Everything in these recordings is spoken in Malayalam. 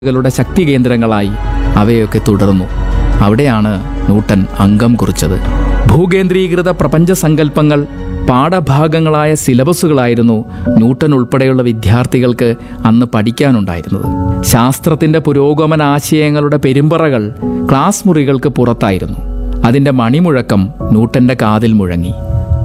കളുടെ ശക്തി കേന്ദ്രങ്ങളായി അവയൊക്കെ തുടർന്നു അവിടെയാണ് ന്യൂട്ടൻ അംഗം കുറിച്ചത് ഭൂകേന്ദ്രീകൃത പ്രപഞ്ച സങ്കല്പങ്ങൾ പാഠഭാഗങ്ങളായ സിലബസുകളായിരുന്നു ന്യൂട്ടൻ ഉൾപ്പെടെയുള്ള വിദ്യാർത്ഥികൾക്ക് അന്ന് പഠിക്കാനുണ്ടായിരുന്നത് ശാസ്ത്രത്തിന്റെ പുരോഗമന ആശയങ്ങളുടെ പെരുമ്പറകൾ ക്ലാസ് മുറികൾക്ക് പുറത്തായിരുന്നു അതിന്റെ മണിമുഴക്കം ന്യൂട്ടന്റെ കാതിൽ മുഴങ്ങി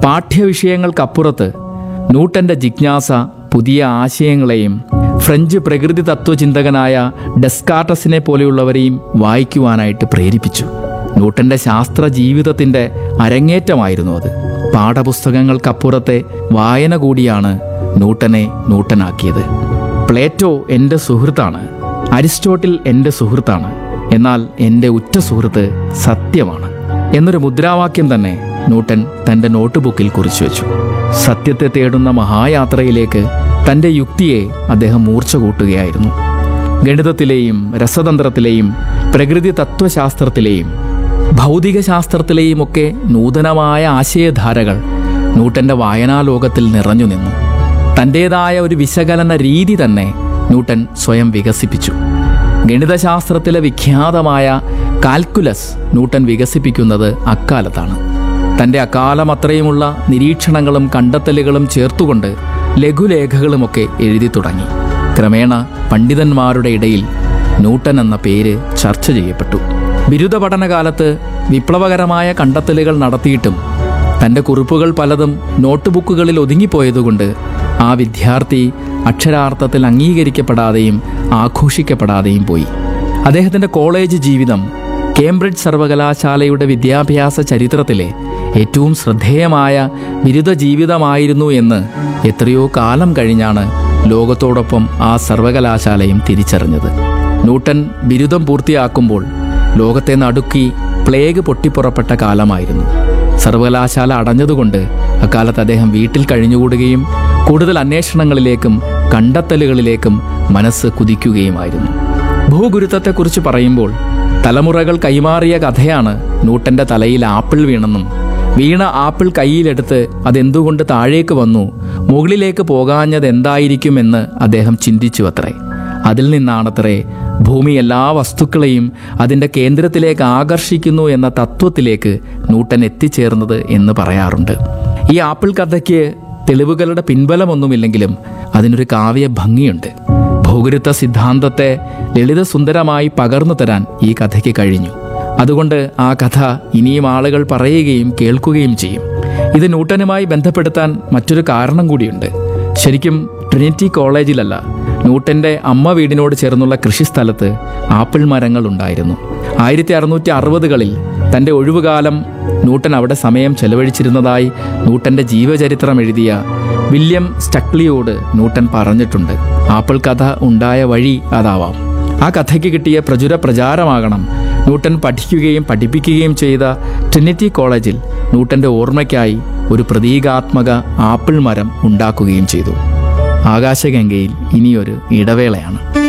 പാഠ്യവിഷയങ്ങൾക്കപ്പുറത്ത് ന്യൂട്ടന്റെ ജിജ്ഞാസ പുതിയ ആശയങ്ങളെയും ഫ്രഞ്ച് പ്രകൃതി തത്വചിന്തകനായ ഡെസ്കാർട്ടസിനെ പോലെയുള്ളവരെയും വായിക്കുവാനായിട്ട് പ്രേരിപ്പിച്ചു ന്യൂട്ടന്റെ ശാസ്ത്ര ജീവിതത്തിന്റെ അരങ്ങേറ്റമായിരുന്നു അത് പാഠപുസ്തകങ്ങൾക്കപ്പുറത്തെ വായന കൂടിയാണ് ന്യൂട്ടനെ ന്യൂട്ടനാക്കിയത് പ്ലേറ്റോ എൻ്റെ സുഹൃത്താണ് അരിസ്റ്റോട്ടിൽ എൻ്റെ സുഹൃത്താണ് എന്നാൽ എൻ്റെ ഉറ്റ സുഹൃത്ത് സത്യമാണ് എന്നൊരു മുദ്രാവാക്യം തന്നെ ന്യൂട്ടൻ തൻ്റെ നോട്ട്ബുക്കിൽ കുറിച്ചു വെച്ചു സത്യത്തെ തേടുന്ന മഹായാത്രയിലേക്ക് തൻ്റെ യുക്തിയെ അദ്ദേഹം മൂർച്ച കൂട്ടുകയായിരുന്നു ഗണിതത്തിലെയും രസതന്ത്രത്തിലെയും പ്രകൃതി തത്വശാസ്ത്രത്തിലെയും ഭൗതിക ശാസ്ത്രത്തിലെയും ഒക്കെ നൂതനമായ ആശയധാരകൾ ന്യൂട്ടന്റെ വായനാലോകത്തിൽ നിറഞ്ഞു നിന്നു തൻ്റെതായ ഒരു വിശകലന രീതി തന്നെ ന്യൂട്ടൻ സ്വയം വികസിപ്പിച്ചു ഗണിതശാസ്ത്രത്തിലെ വിഖ്യാതമായ കാൽക്കുലസ് ന്യൂട്ടൻ വികസിപ്പിക്കുന്നത് അക്കാലത്താണ് തൻ്റെ അക്കാലം അത്രയുമുള്ള നിരീക്ഷണങ്ങളും കണ്ടെത്തലുകളും ചേർത്തുകൊണ്ട് ലഘുലേഖകളുമൊക്കെ എഴുതി തുടങ്ങി ക്രമേണ പണ്ഡിതന്മാരുടെ ഇടയിൽ ന്യൂട്ടൻ എന്ന പേര് ചർച്ച ചെയ്യപ്പെട്ടു ബിരുദ പഠനകാലത്ത് വിപ്ലവകരമായ കണ്ടെത്തലുകൾ നടത്തിയിട്ടും തൻ്റെ കുറിപ്പുകൾ പലതും നോട്ട്ബുക്കുകളിൽ ഒതുങ്ങിപ്പോയതുകൊണ്ട് ആ വിദ്യാർത്ഥി അക്ഷരാർത്ഥത്തിൽ അംഗീകരിക്കപ്പെടാതെയും ആഘോഷിക്കപ്പെടാതെയും പോയി അദ്ദേഹത്തിൻ്റെ കോളേജ് ജീവിതം കേംബ്രിഡ്ജ് സർവകലാശാലയുടെ വിദ്യാഭ്യാസ ചരിത്രത്തിലെ ഏറ്റവും ശ്രദ്ധേയമായ ബിരുദ ജീവിതമായിരുന്നു എന്ന് എത്രയോ കാലം കഴിഞ്ഞാണ് ലോകത്തോടൊപ്പം ആ സർവകലാശാലയും തിരിച്ചറിഞ്ഞത് ന്യൂട്ടൻ ബിരുദം പൂർത്തിയാക്കുമ്പോൾ ലോകത്തെ നടുക്കി പ്ലേഗ് പൊട്ടിപ്പുറപ്പെട്ട കാലമായിരുന്നു സർവകലാശാല അടഞ്ഞതുകൊണ്ട് അക്കാലത്ത് അദ്ദേഹം വീട്ടിൽ കഴിഞ്ഞുകൂടുകയും കൂടുതൽ അന്വേഷണങ്ങളിലേക്കും കണ്ടെത്തലുകളിലേക്കും മനസ്സ് കുതിക്കുകയുമായിരുന്നു ഭൂഗുരുത്വത്തെക്കുറിച്ച് പറയുമ്പോൾ തലമുറകൾ കൈമാറിയ കഥയാണ് ന്യൂട്ടന്റെ തലയിൽ ആപ്പിൾ വീണെന്നും വീണ ആപ്പിൾ കയ്യിലെടുത്ത് അതെന്തുകൊണ്ട് താഴേക്ക് വന്നു മുകളിലേക്ക് പോകാഞ്ഞത് എന്തായിരിക്കുമെന്ന് അദ്ദേഹം ചിന്തിച്ചു അത്രേ അതിൽ നിന്നാണത്രേ ഭൂമി എല്ലാ വസ്തുക്കളെയും അതിൻ്റെ കേന്ദ്രത്തിലേക്ക് ആകർഷിക്കുന്നു എന്ന തത്വത്തിലേക്ക് ന്യൂട്ടൻ എത്തിച്ചേർന്നത് എന്ന് പറയാറുണ്ട് ഈ ആപ്പിൾ കഥയ്ക്ക് തെളിവുകളുടെ പിൻബലമൊന്നുമില്ലെങ്കിലും അതിനൊരു കാവ്യ ഭംഗിയുണ്ട് ഭൂഗുരുത്വ സിദ്ധാന്തത്തെ ലളിതസുന്ദരമായി പകർന്നു തരാൻ ഈ കഥയ്ക്ക് കഴിഞ്ഞു അതുകൊണ്ട് ആ കഥ ഇനിയും ആളുകൾ പറയുകയും കേൾക്കുകയും ചെയ്യും ഇത് ന്യൂട്ടനുമായി ബന്ധപ്പെടുത്താൻ മറ്റൊരു കാരണം കൂടിയുണ്ട് ശരിക്കും ട്രിനിറ്റി കോളേജിലല്ല ന്യൂട്ടന്റെ അമ്മ വീടിനോട് ചേർന്നുള്ള കൃഷിസ്ഥലത്ത് ആപ്പിൾ മരങ്ങൾ ഉണ്ടായിരുന്നു ആയിരത്തി അറുന്നൂറ്റി അറുപതുകളിൽ തൻ്റെ ഒഴിവുകാലം ന്യൂട്ടൻ അവിടെ സമയം ചെലവഴിച്ചിരുന്നതായി ന്യൂട്ടന്റെ ജീവചരിത്രം എഴുതിയ വില്യം സ്റ്റക്ലിയോട് ന്യൂട്ടൻ പറഞ്ഞിട്ടുണ്ട് ആപ്പിൾ കഥ ഉണ്ടായ വഴി അതാവാം ആ കഥയ്ക്ക് കിട്ടിയ പ്രചുര പ്രചാരമാകണം ന്യൂട്ടൻ പഠിക്കുകയും പഠിപ്പിക്കുകയും ചെയ്ത ട്രിനിറ്റി കോളേജിൽ ന്യൂട്ടന്റെ ഓർമ്മയ്ക്കായി ഒരു പ്രതീകാത്മക ആപ്പിൾ മരം ഉണ്ടാക്കുകയും ചെയ്തു ആകാശഗംഗയിൽ ഇനിയൊരു ഇടവേളയാണ്